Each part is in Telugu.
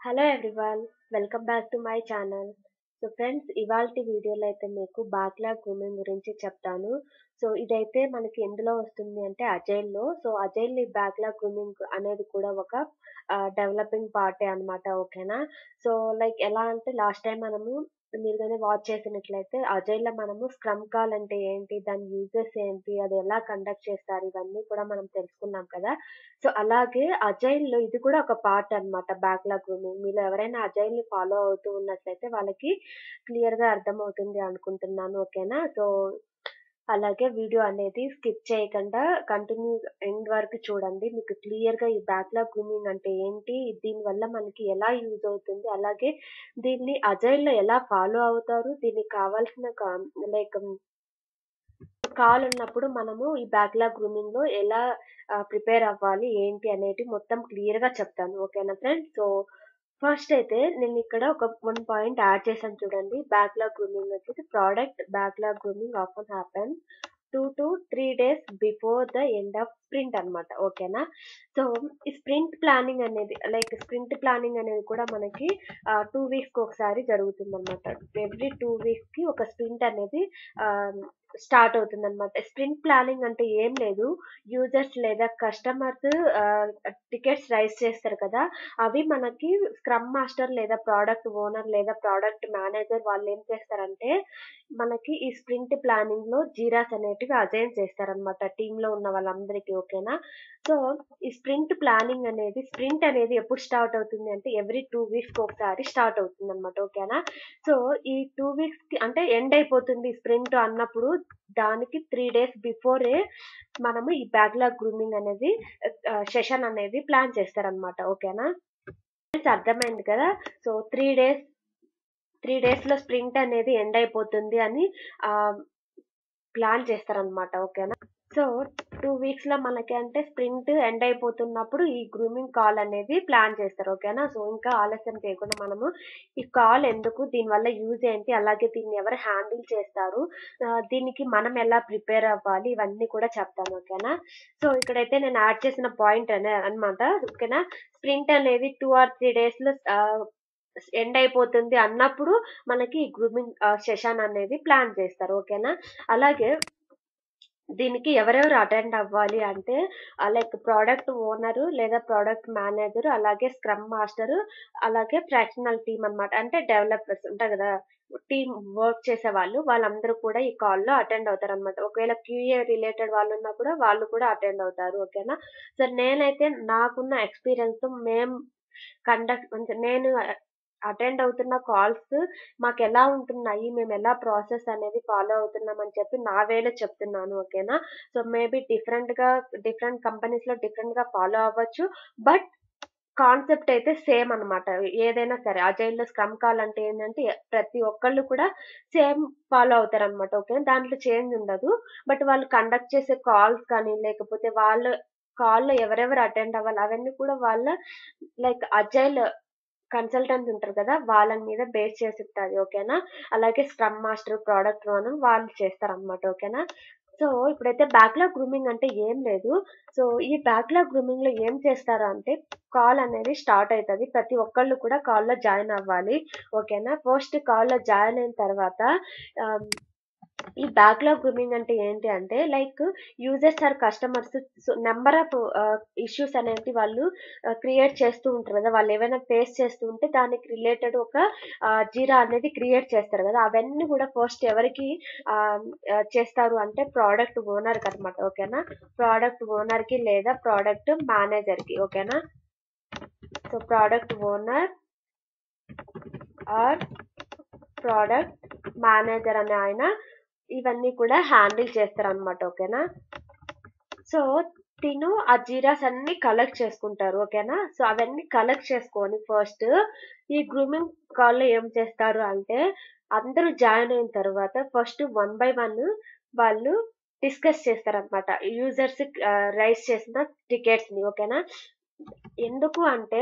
hello everyone welcome back to my channel so friends ఇవాల్టి వీడియోలో అయితే మీకు బ్యాక్లాగ్ గ్రూమింగ్ గురించి చెప్తాను సో ఇదైతే మనకి ఎందులో వస్తుంది అంటే అజైల్లో సో అజైల్ ఈ బ్యాక్లాగ్ గ్రూమింగ్ అనేది కూడా ఒక డెవలపింగ్ పార్టే అన్నమాట ఓకేనా సో లైక్ ఎలా అంటే లాస్ట్ టైం మనము మీరు కానీ వాచ్ చేసినట్లయితే అజైల్లో మనము స్క్రమ్ కాల్ అంటే ఏంటి దాని యూజెస్ ఏంటి అది ఎలా కండక్ట్ చేస్తారు ఇవన్నీ కూడా మనం తెలుసుకున్నాం కదా సో అలాగే అజైల్లో ఇది కూడా ఒక పార్ట్ అన్నమాట బ్యాక్లాగ్ గ్రూమింగ్ మీలో ఎవరైనా అజైల్ ని ఫాలో అవుతూ ఉన్నట్లయితే వాళ్ళకి క్లియర్ గా అర్థమవుతుంది అనుకుంటున్నాను ఓకేనా సో అలాగే వీడియో అనేది స్కిప్ చేయకుండా కంటిన్యూ ఎండ్ వరకు చూడండి మీకు క్లియర్ గా ఈ బ్యాక్లాగ్ గ్రూమింగ్ అంటే ఏంటి దీని వల్ల మనకి ఎలా యూజ్ అవుతుంది అలాగే దీన్ని అజైల్ లో ఎలా ఫాలో అవుతారు దీనికి కావాల్సిన లైక్ కాల్ ఉన్నప్పుడు మనము ఈ బ్యాక్లాగ్ గ్రూమింగ్ లో ఎలా ప్రిపేర్ అవ్వాలి ఏంటి అనేది మొత్తం క్లియర్ గా చెప్తాను ఓకేనా ఫ్రెండ్స్ సో ఫస్ట్ అయితే నేను ఇక్కడ ఒక వన్ పాయింట్ యాడ్ చేశాను చూడండి బ్యాక్లాగ్ గ్రూమింగ్ వచ్చేసి product backlog grooming often happen two to three days before the end of sprint అనమాట ఓకేనా సో ఈ స్ప్రింట్ ప్లానింగ్ అనేది లైక్ స్ప్రింట్ ప్లానింగ్ అనేది కూడా మనకి టూ వీక్స్ ఒకసారి జరుగుతుంది అనమాట ఎవ్రీ టూ వీక్స్ కి ఒక స్ప్రింట్ అనేది స్టార్ట్ అవుతుంది అనమాట స్ప్రింట్ ప్లానింగ్ అంటే ఏం లేదు యూజర్స్ లేదా కస్టమర్స్ టికెట్స్ రైజ్ చేస్తారు కదా అవి మనకి స్క్రమ్ మాస్టర్ లేదా ప్రోడక్ట్ ఓనర్ లేదా ప్రోడక్ట్ మేనేజర్ వాళ్ళు ఏం చేస్తారంటే మనకి ఈ స్ప్రింట్ ప్లానింగ్ లో జీరాస్ అనేటివి అజైన్ చేస్తారనమాట టీమ్ లో ఉన్న వాళ్ళందరికీ ఓకేనా సో ఈ స్ప్రింట్ ప్లానింగ్ అనేది స్ప్రింట్ అనేది ఎప్పుడు స్టార్ట్ అవుతుంది అంటే ఎవ్రీ టూ వీక్స్ ఒకసారి స్టార్ట్ అవుతుంది అనమాట ఓకేనా సో ఈ టూ వీక్స్ కి అంటే ఎండ్ అయిపోతుంది స్ప్రింట్ అన్నప్పుడు దానికి త్రీ డేస్ బిఫోరే మనము ఈ బ్యాక్లాగ్ గ్రూమింగ్ అనేది సెషన్ అనేది ప్లాన్ చేస్తారనమాట ఓకేనా అర్థమైంది కదా so three days three days లో స్ప్రింట్ అనేది ఎండ్ అయిపోతుంది అని ప్లాన్ చేస్తారనమాట ఓకేనా సో టూ వీక్స్ లో మనకి అంటే స్ప్రింట్ ఎండ్ అయిపోతున్నప్పుడు ఈ గ్రూమింగ్ కాల్ అనేది ప్లాన్ చేస్తారు ఓకేనా సో ఇంకా ఆలస్యం చేయకుండా మనము ఈ కాల్ ఎందుకు దీనివల్ల యూజ్ ఏంటి అలాగే దీన్ని ఎవరు హ్యాండిల్ చేస్తారు దీనికి మనం ఎలా ప్రిపేర్ అవ్వాలి ఇవన్నీ కూడా చెప్తాను ఓకేనా సో ఇక్కడైతే నేను యాడ్ చేసిన పాయింట్ అనే అనమాట ఓకేనా స్ప్రింట్ అనేది టూ ఆర్ త్రీ డేస్ లో ఎండ్ అయిపోతుంది అన్నప్పుడు మనకి గ్రూమింగ్ సెషన్ అనేది ప్లాన్ చేస్తారు ఓకేనా అలాగే దీనికి ఎవరెవరు అటెండ్ అవ్వాలి అంటే లైక్ ప్రోడక్ట్ ఓనర్ లేదా ప్రోడక్ట్ మేనేజర్ అలాగే స్క్రమ్ మాస్టర్ అలాగే ఫ్రాక్షనల్ టీమ్ అనమాట అంటే డెవలపర్స్ ఉంటారు కదా టీమ్ వర్క్ చేసే వాళ్ళు వాళ్ళందరూ కూడా ఈ కాల్ లో అటెండ్ అవుతారు అనమాట ఒకవేళ క్యూఏ రిలేటెడ్ వాళ్ళు ఉన్నా కూడా వాళ్ళు కూడా అటెండ్ అవుతారు ఓకేనా సో నేనైతే నాకున్న ఎక్స్పీరియన్స్ తో మేము కండక్ట్ నేను అటెండ్ అవుతున్న కాల్స్ మాకు ఎలా ఉంటున్నాయి మేము ఎలా ప్రాసెస్ అనేది ఫాలో అవుతున్నాం అని చెప్పి నా వేలో చెప్తున్నాను ఓకేనా సో మేబీ డిఫరెంట్ గా డిఫరెంట్ కంపెనీస్ లో డిఫరెంట్ గా ఫాలో అవ్వచ్చు బట్ కాన్సెప్ట్ అయితే సేమ్ అనమాట ఏదైనా సరే అజైల్లో స్క్రమ్ కాల్ అంటే ఏంటంటే ప్రతి ఒక్కళ్ళు కూడా సేమ్ ఫాలో అవుతారు అనమాట ఓకే దాంట్లో చేంజ్ ఉండదు బట్ వాళ్ళు కండక్ట్ చేసే కాల్స్ కానీ లేకపోతే వాళ్ళు కాల్లో ఎవరెవరు అటెండ్ అవ్వాలి అవన్నీ కూడా వాళ్ళ లైక్ అజైల్ కన్సల్టెంట్ ఉంటారు కదా వాళ్ళ మీద బేస్ చేసి ఉంటుంది ఓకేనా అలాగే స్క్రమ్ మాస్టర్ ప్రోడక్ట్ ఓనర్ వాళ్ళు చేస్తారు అనమాట ఓకేనా సో ఇప్పుడైతే బ్యాక్లాగ్ గ్రూమింగ్ అంటే ఏం లేదు సో ఈ బ్యాక్లాగ్ గ్రూమింగ్ లో ఏం చేస్తారు అంటే కాల్ అనేది స్టార్ట్ అవుతుంది ప్రతి ఒక్కళ్ళు కూడా కాల్లో జాయిన్ అవ్వాలి ఓకేనా ఫస్ట్ కాల్లో జాయిన్ అయిన తర్వాత ఈ బ్యాక్లాగ్ గ్రూమింగ్ అంటే ఏంటి అంటే like users or customers number of issues అనేవి వాళ్ళు క్రియేట్ చేస్తూ ఉంటారు కదా వాళ్ళు ఏమైనా ఫేస్ చేస్తూ ఉంటే దానికి రిలేటెడ్ ఒక జీరా అనేది క్రియేట్ చేస్తారు కదా అవన్నీ కూడా ఫస్ట్ ఎవరికి చేస్తారు అంటే ప్రోడక్ట్ ఓనర్ కి అనమాట ఓకేనా ప్రోడక్ట్ ఓనర్ కి లేదా ప్రోడక్ట్ మేనేజర్ కి ఓకేనా so product owner or product manager అనే ఆయన ఇవన్నీ కూడా హ్యాండిల్ చేస్తారు అనమాట ఓకేనా సో తిను ఆ జీరాస్ అన్ని కలెక్ట్ చేసుకుంటారు ఓకేనా సో అవన్నీ కలెక్ట్ చేసుకొని ఫస్ట్ ఈ గ్రూమింగ్ కాల్ లో ఏం చేస్తారు అంటే అందరూ జాయిన్ అయిన తర్వాత ఫస్ట్ వన్ బై వన్ వాళ్ళు డిస్కస్ చేస్తారనమాట యూజర్స్ రైస్ చేసిన టికెట్స్ ని ఓకేనా ఎందుకు అంటే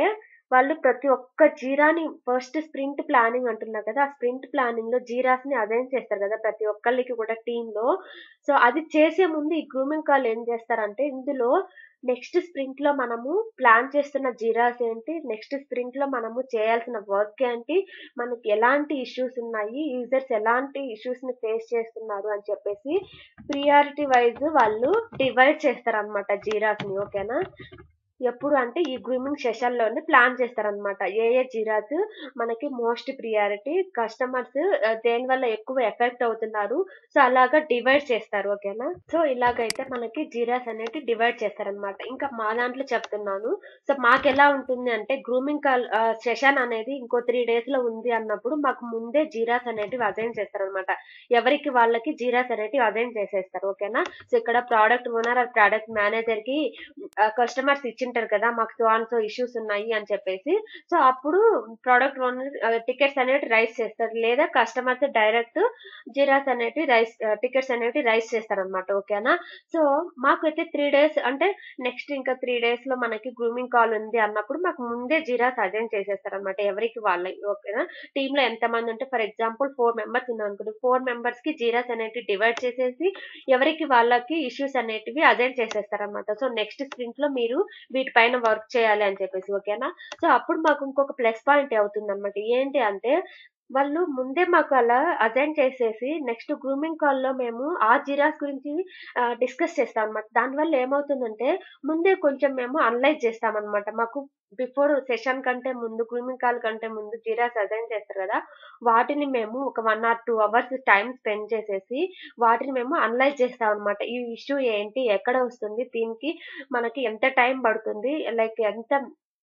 వాళ్ళు ప్రతి ఒక్క జీరాని ఫస్ట్ స్ప్రింట్ ప్లానింగ్ అంటున్నారు కదా ఆ స్ప్రింట్ ప్లానింగ్ లో జీరాస్ ని అరేంజ్ చేస్తారు కదా ప్రతి ఒక్కళ్ళకి కూడా టీమ్ లో సో అది చేసే ముందు ఈ గ్రూమింగ్ కాల్ ఏం చేస్తారంటే ఇందులో నెక్స్ట్ స్ప్రింట్ లో మనము ప్లాన్ చేస్తున్న జీరాస్ ఏంటి నెక్స్ట్ స్ప్రింట్ లో మనము చేయాల్సిన వర్క్ ఏంటి మనకి ఎలాంటి ఇష్యూస్ ఉన్నాయి యూజర్స్ ఎలాంటి ఇష్యూస్ ని ఫేస్ చేస్తున్నారు అని చెప్పేసి ప్రియారిటీ వైజ్ వాళ్ళు డివైడ్ చేస్తారనమాట జీరాస్ ని ఓకేనా ఎప్పుడు అంటే ఈ గ్రూమింగ్ సెషన్ లోనే ప్లాన్ చేస్తారనమాట ఏ ఏ జీరాస్ మనకి మోస్ట్ ప్రియారిటీ కస్టమర్స్ దేని వల్ల ఎక్కువ ఎఫెక్ట్ అవుతున్నారు సో అలాగా డివైడ్ చేస్తారు ఓకేనా సో ఇలాగైతే మనకి జీరాస్ అనేవి డివైడ్ చేస్తారనమాట ఇంకా మా దాంట్లో చెప్తున్నాను సో మాకు ఎలా ఉంటుంది అంటే గ్రూమింగ్ కాల్ సెషన్ అనేది ఇంకో త్రీ డేస్ లో ఉంది అన్నప్పుడు మాకు ముందే జీరాస్ అనేటివి అజైన్ చేస్తారనమాట ఎవరికి వాళ్ళకి జీరాస్ అనేటివి అజైన్ చేసేస్తారు ఓకేనా సో ఇక్కడ product owner or product manager కి కస్టమర్స్ ఇచ్చింటారు కదా మాకు సో ఆన్ సో ఇష్యూస్ ఉన్నాయి అని చెప్పేసి సో అప్పుడు ప్రోడక్ట్ ఓనర్ టికెట్స్ అనేవి రైస్ చేస్తారు లేదా కస్టమర్స్ డైరెక్ట్ జీరాస్ అనేవి రైస్ టికెట్స్ అనేవి రైస్ చేస్తారనమాట ఓకేనా సో మాకైతే త్రీ డేస్ అంటే నెక్స్ట్ ఇంకా త్రీ డేస్ లో మనకి గ్రూమింగ్ కాల్ ఉంది అన్నప్పుడు మాకు ముందే జీరాస్ అజైన్ చేసేస్తారనమాట ఎవరికి వాళ్ళ ఓకేనా టీమ్ లో ఎంత మంది ఉంటే ఫర్ ఎగ్జాంపుల్ ఫోర్ మెంబర్స్ ఉన్నారు అనుకోండి ఫోర్ మెంబర్స్ కి జీరాస్ అనేవి డివైడ్ చేసేసి ఎవరికి వాళ్ళకి ఇష్యూస్ అనేటివి అజైన్ చేసేస్తారనమాట సో నెక్స్ట్ స్ప్రింట్ లో మీరు వీటిపైన వర్క్ చేయాలి అని చెప్పేసి ఓకేనా సో అప్పుడు మాకు ఇంకొక ప్లస్ పాయింట్ అవుతుంది అనమాట ఏంటి అంటే వాళ్ళు ముందే మాకు అలా అజైన్ చేసేసి నెక్స్ట్ గ్రూమింగ్ కాల్ లో మేము ఆ జిరాస్ గురించి డిస్కస్ చేస్తాం అనమాట దానివల్ల ఏమవుతుందంటే ముందే కొంచెం మేము అనలైజ్ చేస్తాం అనమాట మాకు బిఫోర్ సెషన్ కంటే ముందు గ్రూమింగ్ కాల్ కంటే ముందు జిరాస్ అజైన్ చేస్తారు కదా వాటిని మేము ఒక one or two hours time spend చేసేసి వాటిని మేము అనలైజ్ చేస్తాం అనమాట ఈ ఇష్యూ ఏంటి ఎక్కడ వస్తుంది దీనికి మనకి ఎంత టైం పడుతుంది లైక్ ఎంత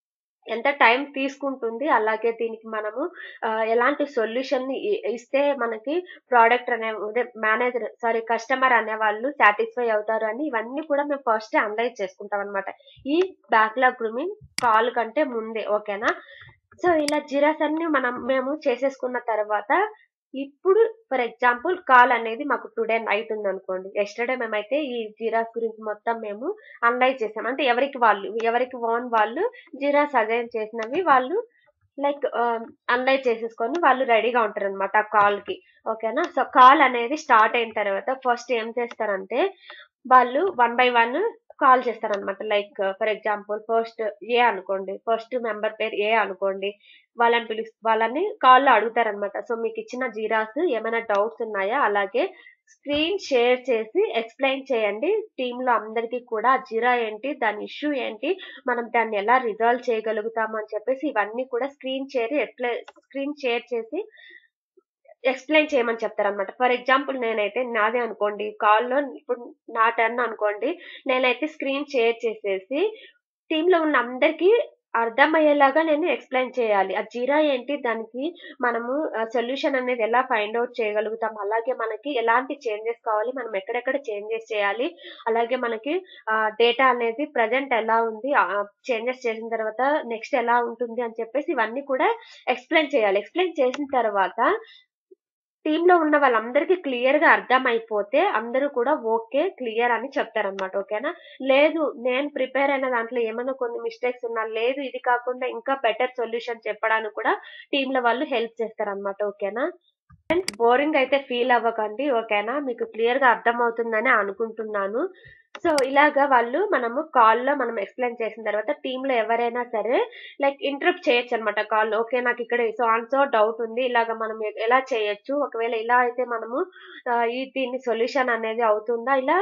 ఎంత టైం తీసుకుంటుంది అలాగే దీనికి మనము ఎలాంటి సొల్యూషన్ ని ఇస్తే మనకి ప్రోడక్ట్ అనే మేనేజర్ సారీ కస్టమర్ అనే వాళ్ళు సాటిస్ఫై అవుతారు అని ఇవన్నీ కూడా మేము ఫస్ట్ అనలైజ్ చేసుకుంటాం అనమాట ఈ బ్యాక్లాగ్ గ్రూమింగ్ కాల్ కంటే ముందే ఓకేనా సో ఇలా జిరాస్ అన్ని మనం మేము చేసేసుకున్న తర్వాత ఇప్పుడు ఫర్ ఎగ్జాంపుల్ కాల్ అనేది మాకు టుడే నైట్ ఉంది అనుకోండి ఎస్టర్డే మేమైతే ఈ జీరాస్ గురించి మొత్తం మేము అనలైజ్ చేసాం అంటే ఎవరికి వాళ్ళు ఎవరికి ఓన్ వాళ్ళు జీరాస్ అజైన్ చేసినవి వాళ్ళు లైక్ అనలైజ్ చేసేసుకొని వాళ్ళు రెడీగా ఉంటారు అనమాట ఆ కాల్ కి ఓకేనా సో కాల్ అనేది స్టార్ట్ అయిన తర్వాత ఫస్ట్ ఏం చేస్తారంటే వాళ్ళు వన్ బై వన్ కాల్ చేస్తారనమాట like for example first A అనుకోండి ఫస్ట్ మెంబర్ పేరు ఏ అనుకోండి వాళ్ళని పిలుస్ వాళ్ళని కాల్లో అడుగుతారనమాట సో మీకు ఇచ్చిన జీరాస్ ఏమైనా డౌట్స్ ఉన్నాయా అలాగే స్క్రీన్ షేర్ చేసి ఎక్స్ప్లెయిన్ చేయండి టీమ్ లో అందరికీ కూడా జీరా ఏంటి దాని ఇష్యూ ఏంటి మనం దాన్ని ఎలా రిజాల్వ్ చేయగలుగుతాం అని చెప్పేసి ఇవన్నీ కూడా స్క్రీన్ షేర్ స్క్రీన్ షేర్ చేసి ఎక్స్ప్లెయిన్ చేయమని చెప్తారనమాట ఫర్ ఎగ్జాంపుల్ నేనైతే నాదే అనుకోండి కాల్లో ఇప్పుడు నా టర్న్ అనుకోండి నేనైతే స్క్రీన్ షేర్ చేసేసి టీమ్ లో ఉన్న అందరికీ అర్థమయ్యేలాగా నేను ఎక్స్ప్లెయిన్ చేయాలి ఆ జీరా ఏంటి దానికి మనము సొల్యూషన్ అనేది ఎలా ఫైండ్ అవుట్ చేయగలుగుతాం అలాగే మనకి ఎలాంటి చేంజెస్ కావాలి మనం ఎక్కడెక్కడ చేంజెస్ చేయాలి అలాగే మనకి డేటా అనేది ప్రజెంట్ ఎలా ఉంది చేంజెస్ చేసిన తర్వాత నెక్స్ట్ ఎలా ఉంటుంది అని చెప్పేసి ఇవన్నీ కూడా ఎక్స్ప్లెయిన్ చేయాలి ఎక్స్ప్లెయిన్ చేసిన తర్వాత టీమ్ లో ఉన్న వాళ్ళందరికీ క్లియర్ గా అర్థం అయిపోతే అందరూ కూడా ఓకే క్లియర్ అని చెప్తారనమాట ఓకేనా లేదు నేను ప్రిపేర్ అయిన దాంట్లో ఏమైనా కొన్ని మిస్టేక్స్ ఉన్నా లేదు ఇది కాకుండా ఇంకా బెటర్ సొల్యూషన్ చెప్పడానికి కూడా టీమ్ లో వాళ్ళు హెల్ప్ చేస్తారనమాట ఓకేనా ఫ్రెండ్స్ బోరింగ్ అయితే ఫీల్ అవ్వకండి ఓకేనా మీకు క్లియర్ గా అర్థం అవుతుందని అనుకుంటున్నాను సో ఇలాగా వాళ్ళు మనము కాల్లో మనం ఎక్స్ప్లెయిన్ చేసిన తర్వాత టీమ్ లో ఎవరైనా సరే లైక్ ఇంటరప్ట్ చేయొచ్చు అనమాట కాల్ ఓకే నాకు ఇక్కడ సో ఆన్సో డౌట్ ఉంది ఇలాగా మనం ఎలా చేయొచ్చు ఒకవేళ ఇలా అయితే మనము ఈ దీని సొల్యూషన్ అనేది అవుతుందా ఇలా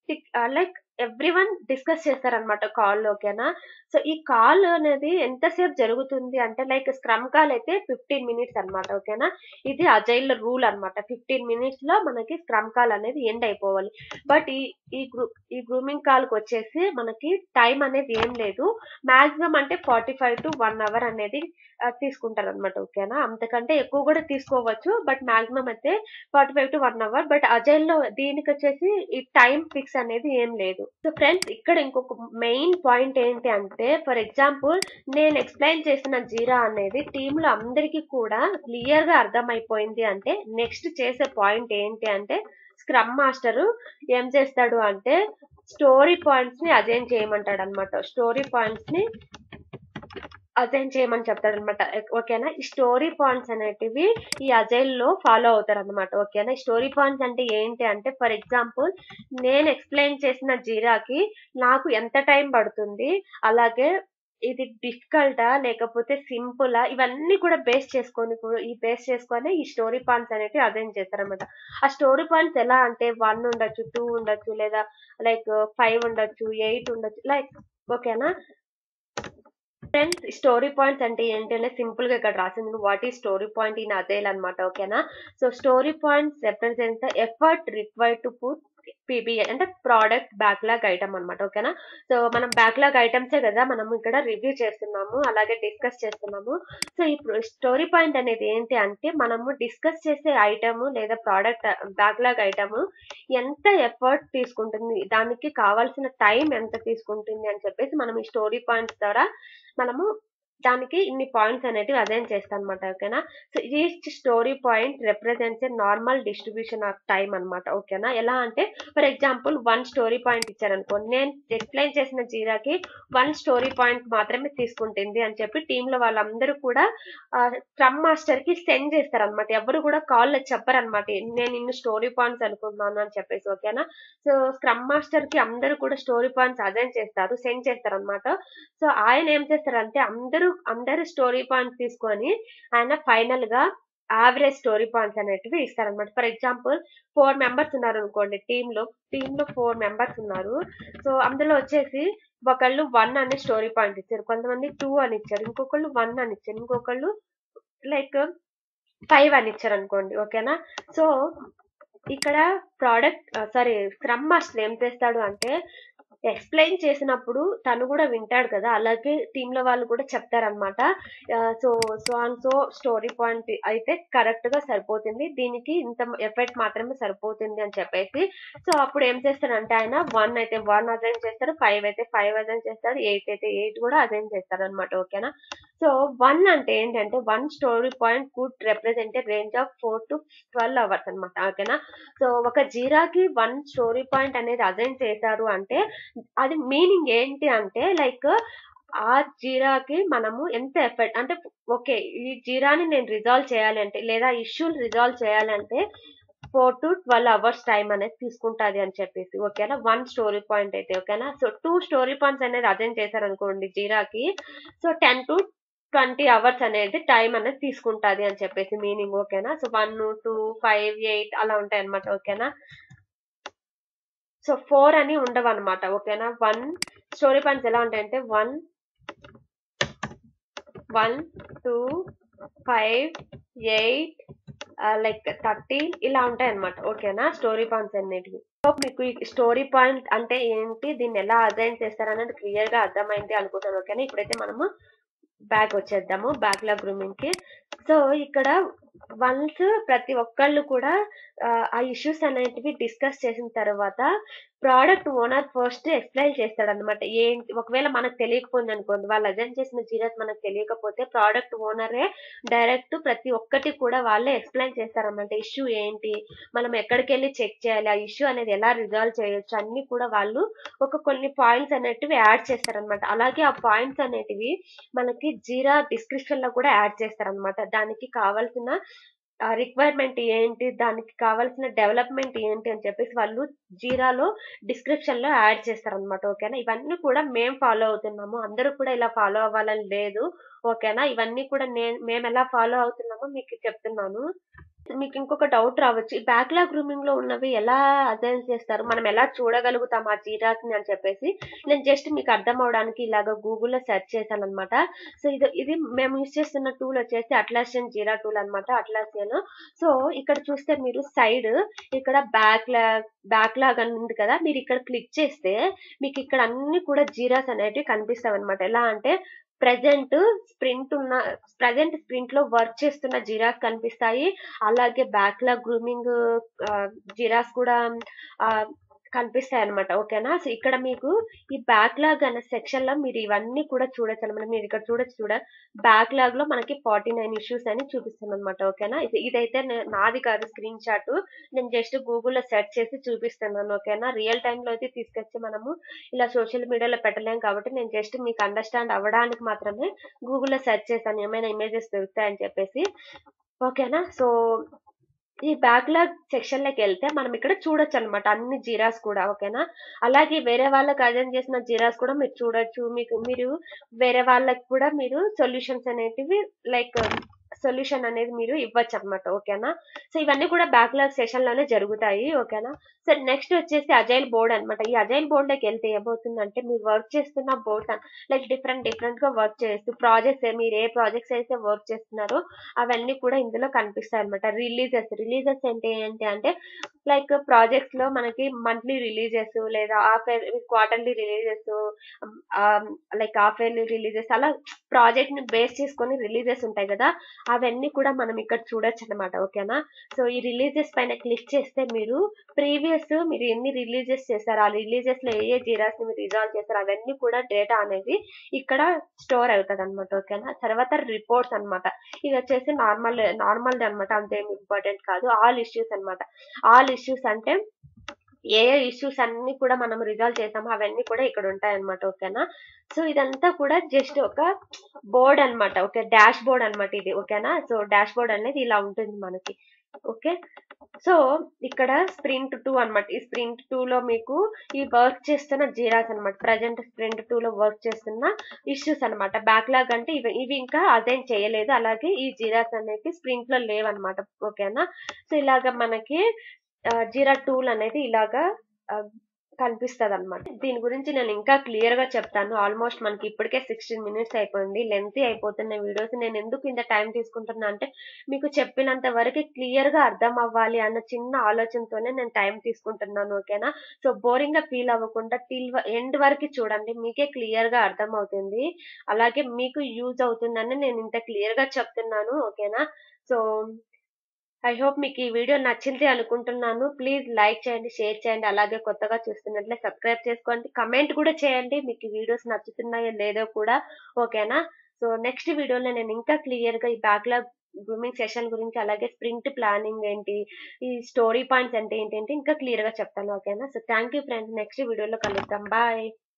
లైక్ ఎవ్రీ వన్ డిస్కస్ చేస్తారనమాట కాల్ ఓకేనా సో ఈ కాల్ అనేది ఎంతసేపు జరుగుతుంది అంటే లైక్ స్క్రమ్ కాల్ అయితే ఫిఫ్టీన్ మినిట్స్ అనమాట ఓకేనా ఇది అజైల్ రూల్ అనమాట ఫిఫ్టీన్ మినిట్స్ లో మనకి స్క్రమ్ కాల్ అనేది ఎండ్ అయిపోవాలి బట్ ఈ ఈ గ్రూ ఈ గ్రూమింగ్ కాల్ కి వచ్చేసి మనకి టైం అనేది ఏం లేదు మాక్సిమం అంటే forty five to one hour అనేది తీసుకుంటారు అనమాట ఓకేనా అంతకంటే ఎక్కువ కూడా తీసుకోవచ్చు బట్ మాక్సిమం అయితే forty five to one hour but agile లో దీనికి వచ్చేసి ఈ టైం ఫిక్స్ అనేది ఏం లేదు సో ఫ్రెండ్స్ ఇక్కడ ఇంకొక మెయిన్ పాయింట్ ఏంటి అంటే ఫర్ ఎగ్జాంపుల్ నేను ఎక్స్ప్లెయిన్ చేసిన జీరా అనేది టీమ్ లో అందరికీ కూడా క్లియర్ గా అర్థమైపోయింది అంటే నెక్స్ట్ చేసే పాయింట్ ఏంటి అంటే స్క్రమ్ మాస్టర్ ఏం చేస్తాడు అంటే స్టోరీ పాయింట్స్ ని అజైన్ చేయమంటాడు అనమాట స్టోరీ పాయింట్స్ ని అసైన్ చేయమని చెప్తాడనమాట ఓకేనా ఈ స్టోరీ పాయింట్స్ అనేటివి ఈ అజైల్ లో ఫాలో అవుతారు అనమాట ఓకేనా ఈ స్టోరీ పాయింట్స్ అంటే ఏంటి అంటే ఫర్ ఎగ్జాంపుల్ నేను ఎక్స్ప్లెయిన్ చేసిన జీరాకి నాకు ఎంత టైం పడుతుంది అలాగే ఇది డిఫికల్టా లేకపోతే సింపులా ఇవన్నీ కూడా బేస్ చేసుకొని కూ- ఈ బేస్ చేసుకొని ఈ స్టోరీ పాయింట్స్ అనేవి అరేంజ్ చేస్తారన్నమాట ఆ స్టోరీ పాయింట్స్ ఎలా అంటే వన్ ఉండొచ్చు టూ ఉండొచ్చు లేదా లైక్ ఫైవ్ ఉండొచ్చు ఎయిట్ ఉండొచ్చు లైక్ ఓకేనా ఫ్రెండ్స్ స్టోరీ పాయింట్స్ అంటే ఏంటి అనేది సింపుల్ గా ఇక్కడ రాసింది వాట్ ఈ స్టోరీ పాయింట్ ఇన్ అదేల్ అనమాట ఓకేనా so story points represent the effort required to put PBI అంటే ప్రోడక్ట్ బ్యాక్లాగ్ ఐటమ్ అన్నమాట ఓకేనా సో మనం బ్యాక్లాగ్ ఐటమ్సే కదా మనం ఇక్కడ రివ్యూ చేస్తున్నాము అలాగే డిస్కస్ చేస్తున్నాము సో ఇప్పుడు స్టోరీ పాయింట్ అనేది ఏంటి అంటే మనము డిస్కస్ చేసే ఐటమ్ లేదా ప్రోడక్ట్ బ్యాక్లాగ్ ఐటమ్ ఎంత ఎఫర్ట్ తీసుకుంటుంది దానికి కావాల్సిన టైం ఎంత తీసుకుంటుంది అని చెప్పేసి మనం ఈ స్టోరీ పాయింట్స్ ద్వారా మనము దానికి ఇన్ని పాయింట్స్ అనేటివి అజైన్ చేస్తాం అనమాట ఓకేనా so each story point represents a normal distribution of time అన్నమాట ఓకేనా ఎలా అంటే for example one story point ఇచ్చారనుకోండి నేను ఎక్స్ప్లెయిన్ చేసిన జీరాకి వన్ స్టోరీ పాయింట్ మాత్రమే తీసుకుంటుంది అని చెప్పి టీమ్ లో వాళ్ళందరూ కూడా స్క్రమ్ మాస్టర్ కి సెండ్ చేస్తారనమాట ఎవరు కూడా కాల్ చెప్పరనమాట నేను ఇన్ని స్టోరీ పాయింట్స్ అనుకుంటున్నాను అని చెప్పేసి ఓకేనా సో స్క్రమ్ మాస్టర్ కి అందరూ కూడా స్టోరీ పాయింట్స్ అజైన్ చేస్తారు సెండ్ చేస్తారనమాట సో ఆయన ఏం చేస్తారంటే అందరూ అందరు స్టోరీ పాయింట్స్ తీసుకొని ఆయన ఫైనల్ గా యావరేజ్ స్టోరీ పాయింట్స్ అనేటివి ఇస్తారనమాట ఫర్ ఎగ్జాంపుల్ ఫోర్ మెంబర్స్ ఉన్నారు అనుకోండి టీమ్ లో టీమ్ లో ఫోర్ మెంబర్స్ ఉన్నారు సో అందులో వచ్చేసి ఒకళ్ళు వన్ అనే స్టోరీ పాయింట్ ఇచ్చారు కొంతమంది టూ అని ఇచ్చారు ఇంకొకళ్ళు వన్ అని ఇచ్చారు ఇంకొకళ్ళు లైక్ ఫైవ్ అని ఇచ్చారు అనుకోండి ఓకేనా సో ఇక్కడ ప్రోడక్ట్ సారీ స్క్రమ్ మాస్టర్ ఏం చేస్తాడు అంటే ఎక్స్ప్లెయిన్ చేసినప్పుడు తను కూడా వింటాడు కదా అలాగే టీమ్ లో వాళ్ళు కూడా చెప్తారనమాట so so and so story point అయితే కరెక్ట్ గా సరిపోతుంది దీనికి ఇంత ఎఫెక్ట్ మాత్రమే సరిపోతుంది అని చెప్పేసి సో అప్పుడు ఏం చేస్తారంటే ఆయన వన్ అయితే వన్ అజైన్ చేస్తారు ఫైవ్ అయితే ఫైవ్ అజైన్ చేస్తారు ఎయిట్ అయితే ఎయిట్ కూడా అజైన్ చేస్తారు అనమాట ఓకేనా సో వన్ అంటే ఏంటంటే one story point could represent range of four to twelve hours అనమాట ఓకేనా సో ఒక జీరాకి వన్ స్టోరీ పాయింట్ అనేది అజైన్ చేశారు అంటే అది మీనింగ్ ఏంటి అంటే లైక్ ఆ జీరాకి మనము ఎంత ఎఫర్ట్ అంటే ఓకే ఈ జీరాని నేను రిజాల్వ్ చేయాలి అంటే లేదా ఇష్యూని రిజాల్వ్ చేయాలంటే four to twelve hours time అనేది తీసుకుంటుంది అని చెప్పేసి ఓకేనా వన్ స్టోరీ పాయింట్ అయితే ఓకేనా సో టూ స్టోరీ పాయింట్స్ అనేది అజైన్ చేశారనుకోండి జీరాకి so ten to twenty hours అనేది టైం అనేది తీసుకుంటుంది అని చెప్పేసి మీనింగ్ ఓకేనా so one two five eight అలా ఉంటాయి అనమాట ఓకేనా సో ఫోర్ అని ఉండవు అనమాట ఓకేనా వన్ స్టోరీ పాయింట్స్ ఎలా ఉంటాయంటే one one two five eight like thirty ఇలా ఉంటాయి అనమాట ఓకేనా స్టోరీ పాయింట్స్ అన్నిటివి సో మీకు ఈ స్టోరీ పాయింట్ అంటే ఏంటి దీన్ని ఎలా అజైన్ చేస్తారు అనేది క్లియర్ గా అర్థమైంది అనుకుంటాను ఓకేనా ఇప్పుడైతే మనము బ్యాక్ వచ్చేద్దాము బ్యాక్లాగ్ గ్రూమింగ్ కి సో ఇక్కడ వన్స్ ప్రతి ఒక్కళ్ళు కూడా ఆ ఇష్యూస్ అనేటివి డిస్కస్ చేసిన తర్వాత ప్రోడక్ట్ ఓనర్ ఫస్ట్ ఎక్స్ప్లెయిన్ చేస్తాడు అనమాట ఏంటి ఒకవేళ మనకు తెలియకపోయింది అనుకోండి వాళ్ళు అజెంట్ చేసిన జీరస్ మనకు తెలియకపోతే ప్రోడక్ట్ ఓనరే డైరెక్ట్ ప్రతి ఒక్కటి కూడా వాళ్ళే ఎక్స్ప్లెయిన్ చేస్తారన్నమాట ఇష్యూ ఏంటి మనం ఎక్కడికి వెళ్ళి చెక్ చేయాలి ఆ ఇష్యూ అనేది ఎలా రిజాల్వ్ చేయొచ్చు అన్ని కూడా వాళ్ళు ఒక కొన్ని పాయింట్స్ అనేటివి యాడ్ చేస్తారనమాట అలాగే ఆ పాయింట్స్ అనేటివి మనకి జీరా డిస్క్రిప్షన్ లో కూడా యాడ్ చేస్తారనమాట దానికి కావాల్సిన రిక్వైర్మెంట్ ఏంటి దానికి కావాల్సిన డెవలప్మెంట్ ఏంటి అని చెప్పేసి వాళ్ళు జీరాలో డిస్క్రిప్షన్ లో యాడ్ చేస్తారనమాట ఓకేనా ఇవన్నీ కూడా మేము ఫాలో అవుతున్నాము అందరూ కూడా ఇలా ఫాలో అవ్వాలని లేదు ఓకేనా ఇవన్నీ కూడా నేను మేము ఎలా ఫాలో అవుతున్నామో మీకు చెప్తున్నాను మీకు ఇంకొక డౌట్ రావచ్చు ఈ బ్యాక్లాగ్ గ్రూమింగ్ లో ఉన్నవి ఎలా అధ్యయనం చేస్తారు మనం ఎలా చూడగలుగుతాం ఆ జీరాస్ ని అని చెప్పేసి నేను జస్ట్ మీకు అర్థం అవడానికి ఇలాగ గూగుల్లో సెర్చ్ చేశాను అనమాట సో ఇది ఇది మేము యూజ్ చేస్తున్న టూల్ వచ్చేసి అట్లాసియన్ జీరా టూల్ అనమాట అట్లాసియన్ సో ఇక్కడ చూస్తే మీరు సైడ్ ఇక్కడ బ్యాక్లాగ్ బ్యాక్లాగ్ అని ఉంది కదా మీరు ఇక్కడ క్లిక్ చేస్తే మీకు ఇక్కడ అన్ని కూడా జీరాస్ అనేటివి కనిపిస్తాయి అనమాట ఎలా అంటే ప్రజెంట్ స్ప్రింట్ ఉన్న ప్రజెంట్ స్ప్రింట్ లో వర్క్ చేస్తున్న జిరాస్ కనిపిస్తాయి అలాగే బ్యాక్లాగ్ గ్రూమింగ్ జిరాస్ కూడా కనిపిస్తాయి అనమాట ఓకేనా సో ఇక్కడ మీకు ఈ బ్యాక్లాగ్ అనే సెక్షన్ లో మీరు ఇవన్నీ కూడా చూడొచ్చు అనమాట మీరు ఇక్కడ చూడొచ్చు చూడ బ్యాక్లాగ్ లో మనకి ఫార్టీ నైన్ ఇష్యూస్ అని చూపిస్తుంది అనమాట ఓకేనా ఇది ఇదైతే నే- నాది కాదు స్క్రీన్ షాట్ నేను జస్ట్ గూగుల్లో సెర్చ్ చేసి చూపిస్తున్నాను ఓకేనా రియల్ టైమ్ లో అయితే తీసుకొచ్చి మనము ఇలా సోషల్ మీడియాలో పెట్టలేం కాబట్టి నేను జస్ట్ మీకు అండర్స్టాండ్ అవ్వడానికి మాత్రమే గూగుల్లో సెర్చ్ చేశాను ఏమైనా ఇమేజెస్ దొరుకుతాయని చెప్పేసి ఓకేనా సో ఈ బ్యాక్లాగ్ సెక్షన్ లోకి వెళ్తే మనం ఇక్కడ చూడొచ్చు అనమాట అన్ని జీరాస్ కూడా ఓకేనా అలాగే వేరే వాళ్ళకి అజెంట్ చేసిన జీరాస్ కూడా మీరు చూడొచ్చు మీకు మీరు వేరే వాళ్ళకి కూడా మీరు సొల్యూషన్స్ అనేటివి లైక్ సొల్యూషన్ అనేది మీరు ఇవ్వచ్చు అనమాట ఓకేనా సో ఇవన్నీ కూడా బ్యాక్లాగ్ సెషన్ లోనే జరుగుతాయి ఓకేనా సో నెక్స్ట్ వచ్చేసి అజైల్ బోర్డ్ అన్నమాట ఈ అజైల్ బోర్డ్ లోకి వెళ్తే ఏమవుతుందంటే మీరు వర్క్ చేస్తున్న బోర్డ్స్ లైక్ డిఫరెంట్ డిఫరెంట్ గా వర్క్ చేస్తూ ప్రాజెక్ట్స్ మీరు ఏ ప్రాజెక్ట్స్ అయితే వర్క్ చేస్తున్నారో అవన్నీ కూడా ఇందులో కనిపిస్తాయి అనమాట రిలీజెస్ రిలీజెస్ అంటే ఏంటి అంటే లైక్ ప్రాజెక్ట్స్ లో మనకి మంత్లీ రిలీజెస్ లేదా half quarterly releases like half yearly releases అలా ప్రాజెక్ట్ ని బేస్ చేసుకొని రిలీజెస్ ఉంటాయి కదా అవన్నీ కూడా మనం ఇక్కడ చూడొచ్చు అనమాట ఓకేనా సో ఈ రిలీజెస్ పైన క్లిక్ చేస్తే మీరు ప్రీవియస్ మీరు ఎన్ని రిలీజెస్ చేశారు ఆ రిలీజెస్ లో ఏ ఏ జీరాస్ ని మీరు రిజాల్వ్ చేశారు అవన్నీ కూడా డేటా అనేది ఇక్కడ స్టోర్ అవుతుంది అనమాట ఓకేనా తర్వాత రిపోర్ట్స్ అన్నమాట ఇది వచ్చేసి నార్మల్ నార్మల్ అనమాట అంతేం ఇంపార్టెంట్ కాదు ఆల్ ఇష్యూస్ అన్నమాట ఆల్ ఇష్యూస్ అంటే ఏ ఏ ఇష్యూస్ అన్ని కూడా మనం రిజాల్వ్ చేసామో అవన్నీ కూడా ఇక్కడ ఉంటాయి అనమాట ఓకేనా సో ఇదంతా కూడా జస్ట్ ఒక బోర్డ్ అన్నమాట ఓకే డాష్ బోర్డ్ అన్నమాట ఇది ఓకేనా సో డాష్ బోర్డ్ అనేది ఇలా ఉంటుంది మనకి ఓకే సో ఇక్కడ స్ప్రింట్ టూ అన్నమాట ఈ స్ప్రింట్ టూ లో మీకు ఈ వర్క్ చేస్తున్న జీరాస్ అన్నమాట ప్రజెంట్ స్ప్రింట్ టూ లో వర్క్ చేస్తున్న ఇష్యూస్ అన్నమాట బ్యాక్లాగ్ అంటే ఇవి ఇవి ఇంకా అసైన్ చేయలేదు అలాగే ఈ జీరాస్ అనేవి స్ప్రింట్ లో లేవన్నమాట ఓకేనా సో ఇలాగ మనకి జీరా టూల్ అనేది ఇలాగా కనిపిస్తుంది అనమాట దీని గురించి నేను ఇంకా క్లియర్ గా చెప్తాను ఆల్మోస్ట్ మనకి ఇప్పటికే సిక్స్టీన్ మినిట్స్ అయిపోయింది లెంతీ అయిపోతున్న వీడియోస్ నేను ఎందుకు ఇంత టైం తీసుకుంటున్నా అంటే మీకు చెప్పినంత వరకు క్లియర్ గా అర్థం అవ్వాలి అన్న చిన్న ఆలోచనతోనే నేను టైం తీసుకుంటున్నాను ఓకేనా సో బోరింగ్ గా ఫీల్ అవ్వకుండా టిల్ ఎండ్ వరకు చూడండి మీకే క్లియర్ గా అర్థం అవుతుంది అలాగే మీకు యూజ్ అవుతుందని నేను ఇంత క్లియర్ గా చెప్తున్నాను ఓకేనా సో ఐ హోప్ మీకు ఈ వీడియో నచ్చింది అనుకుంటున్నాను ప్లీజ్ లైక్ చేయండి షేర్ చేయండి అలాగే కొత్తగా చూస్తున్నట్లే సబ్స్క్రైబ్ చేసుకోండి కమెంట్ కూడా చేయండి మీకు ఈ వీడియోస్ నచ్చుతున్నాయో లేదో కూడా ఓకేనా సో నెక్స్ట్ వీడియోలో నేను ఇంకా క్లియర్ గా ఈ బ్యాక్లాగ్ గ్రూమింగ్ సెషన్ గురించి అలాగే స్ప్రింట్ ప్లానింగ్ ఏంటి ఈ స్టోరీ పాయింట్స్ అంటే ఏంటంటే ఇంకా క్లియర్ గా చెప్తాను ఓకేనా so thank you friends next వీడియోలో కలుద్దాం బాయ్